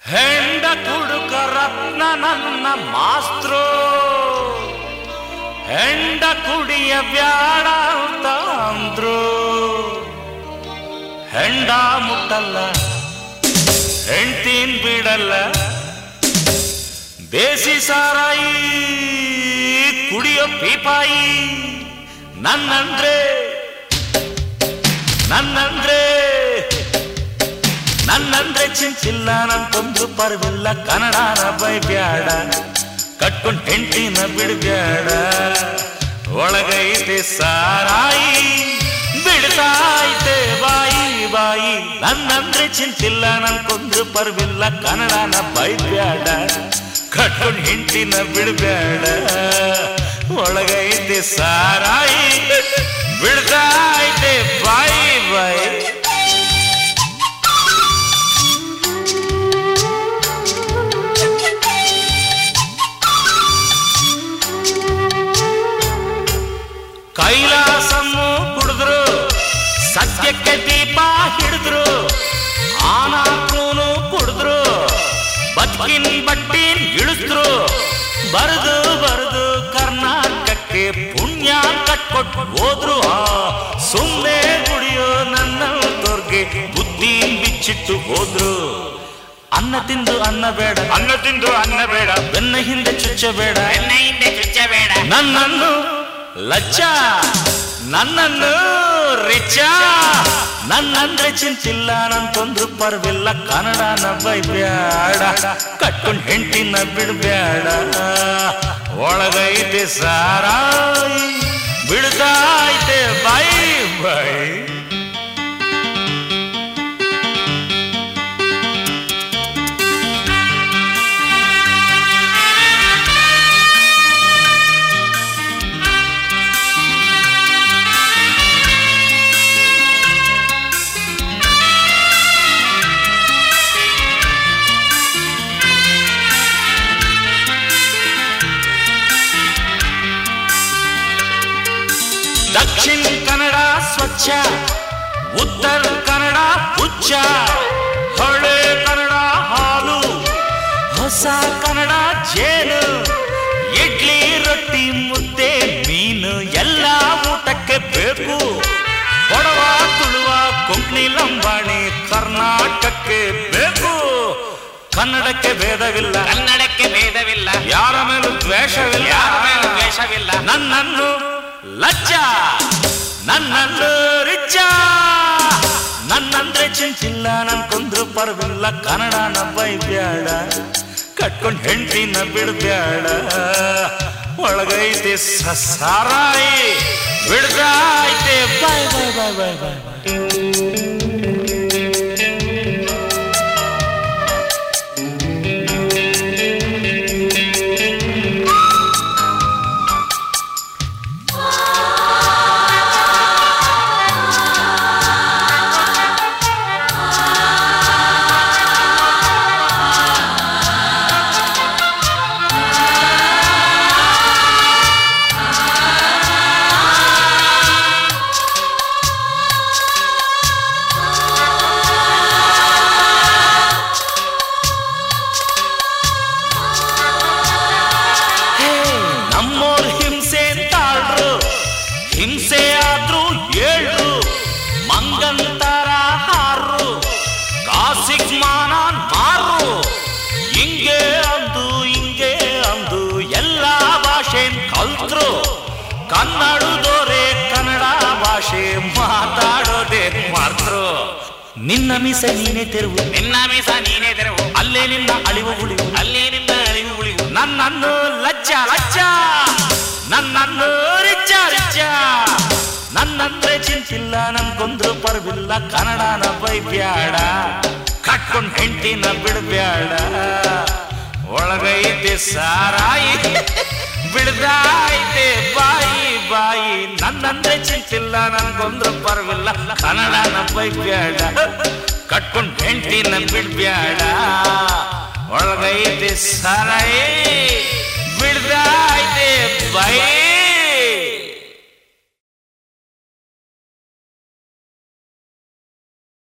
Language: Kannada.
ಹೆಂಡ ಕುಡುಕ ರತ್ನ ನನ್ನ ಮಾಸ್ತ್ರು ಹೆಂಡ ಕುಡಿಯ ಬ್ಯಾಡ ಅಂತ ಅಂದ್ರು ಹೆಂಡ ಮುಟ್ಟಲ್ಲ ಹೆಂಡ್ತೀನ್ ಬಿಡಲ್ಲ ಬೇಸಿ ಸಾರಾಯಿ ಕುಡಿಯೋ ಪೀಪಾಯಿ ನನ್ನಂದ್ರೆ ನನ್ನಂದ್ರೆ ನನ್ನಂದ್ರೆ ಚಿಂಚಿಲ್ಲ ನಂತೊಂದು ಪರ್ವಿಲ್ಲ ಕನ್ನಡನ ಬೈಬ್ಯಾಡ ಕಟ್ಕೊಂಡ್ ಹೆಂಟಿನ ಬಿಡ್ಬ್ಯಾಡ ಒಳಗೈತೆ ಸಾರಾಯಿ ಬಿಡ್ತಾಯ್ತೆ ಬಾಯಿ ಬಾಯಿ ನನ್ನಂದ್ರೆ ಚಿಂತಿಲ್ಲ ನನ್ಕೊಂದು ಪರ್ವಿಲ್ಲ ಕನ್ನಡನ ಬೈಬ್ಯಾಡ ಕಟ್ಕೊಂಡ್ ಹೆಂಟಿನ ಬಿಡ್ಬ್ಯಾಡ ಒಳಗೈತೆ ಸಾರಾಯಿ ಬಿಡ್ತಾಯ್ತೆ ಬಾಯಿ ಬಾಯಿ ಕೈಲಾಸನ್ನು ಕುಡಿದ್ರು ಸತ್ಯಕ್ಕೆ ದೀಪ ಹಿಡಿದ್ರು ಆನಾಕ್ರೂನು ಕುಡಿದ್ರು ಬದುಕಿನ ಬಟ್ಟಿನ್ ಇಳಿದ್ರು ಬರೆದು ಬರೆದು ಕರ್ನಾಟಕಕ್ಕೆ ಪುಣ್ಯ ಕಟ್ಕೊಟ್ಟು ಹೋದ್ರು ಸುಮ್ಮನೆ ಕುಡಿಯೋ ನನ್ನ ತೋರ್ಗೆ ಬುದ್ಧಿ ಬಿಚ್ಚಿಟ್ಟು ಹೋದ್ರು ಅನ್ನ ತಿಂದು ಅನ್ನ ಬೇಡ ಅನ್ನ ತಿಂದು ಅನ್ನ ಬೇಡ ಬೆನ್ನ ಹಿಂದೆ ಚುಚ್ಚಬೇಡ ಬೆನ್ನ ಹಿಂದೆ ಚುಚ್ಚಬೇಡ ನನ್ನನ್ನು ಲಚ್ಚ ನನ್ನನ್ನು ರಿಚ ನನ್ನಂದ್ರೆ ಚಿಂತಿಲ್ಲ ನನ್ ತೊಂದ್ರು ಪರ್ವಿಲ್ಲ ಕನ್ನಡನ ಬೈಬ್ಯಾಡ ಕಟ್ಕೊಂಡ್ ಹೆಂಟಿನ ಬಿಡ್ಬ್ಯಾಡ ಒಳಗೈತೆ ಸಾರಾಯಿ ಬಿಡ್ತಾಯ್ತೆ ಬೈ ಬೈ ದಕ್ಷಿಣ ಕನ್ನಡ ಸ್ವಚ್ಛ ಉತ್ತರ ಕನ್ನಡ ಹುಚ್ಚ ಹೊಳೆ ಕನ್ನಡ ಹಾಲು ಹೊಸ ಕನ್ನಡ ಜೇನು ಇಡ್ಲಿ ರೊಟ್ಟಿ ಮುದ್ದೆ ಮೀನು ಎಲ್ಲ ಊಟಕ್ಕೆ ಬೇಕು ಕೊಡವ ತುಳುವ ಕೊಂಕಣಿ ಲಂಬಾಣಿ ಕರ್ನಾಟಕಕ್ಕೆ ಬೇಕು ಕನ್ನಡಕ್ಕೆ ಭೇದವಿಲ್ಲ ಕನ್ನಡಕ್ಕೆ ಭೇದವಿಲ್ಲ ಯಾರ ಮೇಲೂ ದ್ವೇಷವಿಲ್ಲ ಯಾರ ಮೇಲೂ ದ್ವೇಷವಿಲ್ಲ ನನ್ನನ್ನು ಲಜ್ಜ ನನ್ನನ್ನು ರಿಚ್ಚ ನನ್ನಂದ್ರೆ ಚಿಂಚಿಲ್ಲ ನನ್ ಕೊಂದ್ರು ಪರ್ವಿಲ್ಲ ಕನ್ನಡನ ಬೈಬ್ಯಾಡ ಕಟ್ಕೊಂಡ್ ಹೆಂಡತಿನ ಬಿಡ್ಬ್ಯಾಡ ಒಳಗೈತೆ ಸಸಾರಾಯಿ ಬಿಡ್ದಾಯ್ತೆ ಬಾಯ್ ಬಾಯ್ ಬಾಯ್ ಬಾಯ್ ಬಾಯ್ ಬಾಯ್ ನಮ್ಮೋರ್ ಹಿಂಸೆ ತಾಳ್ರು ಹಿಂಸೆ ಆದ್ರೂ ಏಳ್ರು ಮಂಗಂತರ ಹಾರು ಕಾಸಿಗ್ ಮಾನ ಮಾರು ಹಿಂಗೆ ಅಂದು ಹಿಂಗೆ ಅಂದು ಎಲ್ಲ ಭಾಷೆ ಕಲ್ತ್ರು ಕನ್ನಡದೋರೆ ಕನ್ನಡ ಭಾಷೆ ಮಾತಾಡೋದೇ ಮಾರ್ತರು ನಿನ್ನ ಮೀಸೆ ನೀನೇ ತೆರವು ನಿನ್ನ ಮೀಸ ನೀನೇ ತೆರವು ಅಲ್ಲೇ ನಿನ್ನ ಅಳಿವು ಉಳಿವು ಅಲ್ಲಿ ನಿನ್ನ ಅರಿವು ಉಳಿವು ನನ್ನನ್ನು ಲಜ್ಜ ಲಜ್ಜ ನನ್ನನ್ನು ರಿಚ್ಚ ರಿಚ್ಚ ನನ್ನಂದ್ರೆ ಚಿಂತಿಲ್ಲ ನನ್ಗೊಂದ್ರು ಪರ್ವಿಲ್ಲ ಕನ್ನಡನ ಬೈಬ್ಯಾಡ ಕಟ್ಕೊಂಡ್ ಹೆಂಟಿನ ಬಿಡ್ಬ್ಯಾಡ ಒಳಗೈತೆ ಸಾರಾಯಿ ಬಿಡ್ದಾಯ್ತೆ ಬಾಯಿ ಬಾಯಿ ನನ್ನಂದ್ರೆ ಚಿಂತಿಲ್ಲ ನನ್ಗೊಂದ್ರು ಪರ್ವಿಲ್ಲ ಕನ್ನಡನ ಬೈಬ್ಯಾಡ ಕಟ್ಕೊಂಡ್ ಹೆಂಟಿನ ಬಿಡ್ಬ್ಯಾಡ ಒಳಗೈತೆ ಸಾರಾಯಿ ಬಿಡ್ದಾಯ್ತೆ ಬೈ